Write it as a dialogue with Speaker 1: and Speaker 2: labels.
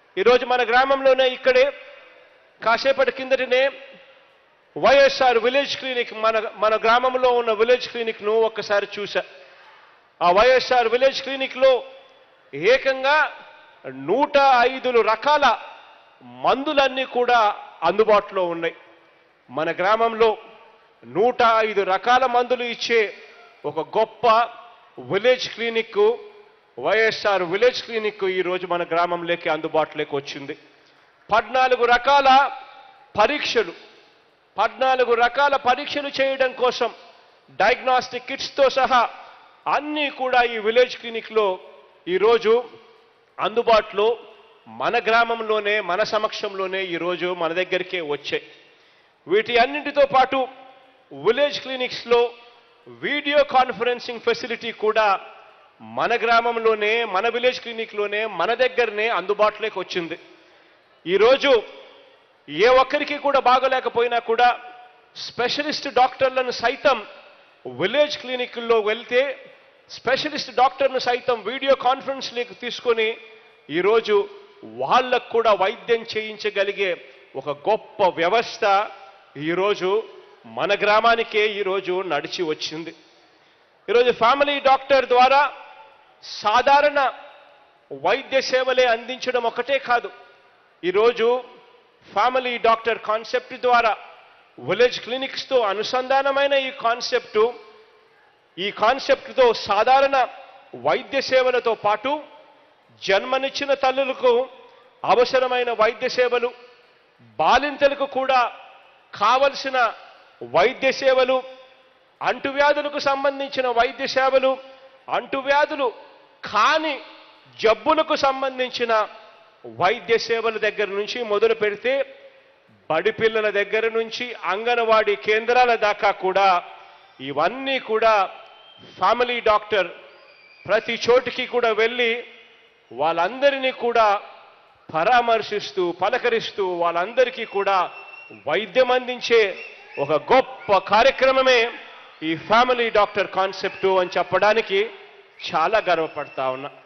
Speaker 1: ఈరోజు మన గ్రామంలోనే ఇక్కడే కాసేపటి కిందటనే వైఎస్ఆర్ విలేజ్ క్లినిక్ మన మన గ్రామంలో ఉన్న విలేజ్ క్లినిక్ను ఒక్కసారి చూసా ఆ వైఎస్ఆర్ విలేజ్ క్లినిక్లో ఏకంగా నూట ఐదు రకాల మందులన్నీ కూడా అందుబాటులో ఉన్నాయి మన గ్రామంలో నూట ఐదు రకాల మందులు ఇచ్చే ఒక గొప్ప village clinic YSR village clinic ఈరోజు మన గ్రామంలోకి అందుబాటులోకి వచ్చింది పద్నాలుగు రకాల పరీక్షలు పద్నాలుగు రకాల పరీక్షలు చేయడం కోసం డయాగ్నాస్టిక్ కిట్స్తో సహా అన్నీ కూడా ఈ విలేజ్ క్లినిక్లో ఈరోజు అందుబాటులో మన గ్రామంలోనే మన సమక్షంలోనే ఈరోజు మన దగ్గరికే వచ్చాయి వీటి అన్నింటితో పాటు విలేజ్ క్లినిక్స్లో వీడియో కాన్ఫరెన్సింగ్ ఫెసిలిటీ కూడా మన గ్రామంలోనే మన విలేజ్ క్లినిక్లోనే మన దగ్గరనే అందుబాటులోకి వచ్చింది ఈరోజు ఏ ఒక్కరికి కూడా బాగోలేకపోయినా కూడా స్పెషలిస్ట్ డాక్టర్లను సైతం విలేజ్ క్లినిక్ల్లో వెళ్తే స్పెషలిస్ట్ డాక్టర్ను సైతం వీడియో కాన్ఫరెన్స్లోకి తీసుకొని ఈరోజు వాళ్ళకు కూడా వైద్యం చేయించగలిగే ఒక గొప్ప వ్యవస్థ ఈరోజు మన గ్రామానికే ఈరోజు నడిచి వచ్చింది ఈరోజు ఫ్యామిలీ డాక్టర్ ద్వారా సాధారణ వైద్య సేవలే అందించడం ఒకటే కాదు ఈరోజు ఫ్యామిలీ డాక్టర్ కాన్సెప్ట్ ద్వారా విలేజ్ క్లినిక్స్తో అనుసంధానమైన ఈ కాన్సెప్టు ఈ కాన్సెప్ట్తో సాధారణ వైద్య సేవలతో పాటు జన్మనిచ్చిన తల్లులకు అవసరమైన వైద్య సేవలు బాలింతలకు కూడా కావలసిన వైద్య సేవలు అంటువ్యాధులకు సంబంధించిన వైద్య సేవలు అంటువ్యాధులు కాని జబ్బులకు సంబంధించిన వైద్య సేవల దగ్గర నుంచి మొదలు పెడితే బడి పిల్లల దగ్గర నుంచి అంగన్వాడీ కేంద్రాల దాకా కూడా ఇవన్నీ కూడా ఫ్యామిలీ డాక్టర్ ప్రతి చోటికి కూడా వెళ్ళి వాళ్ళందరినీ కూడా పరామర్శిస్తూ పలకరిస్తూ వాళ్ళందరికీ కూడా వైద్యం అందించే ఒక గొప్ప కార్యక్రమమే ఈ ఫ్యామిలీ డాక్టర్ కాన్సెప్టు అని చెప్పడానికి చాలా గర్వపడతా ఉన్నా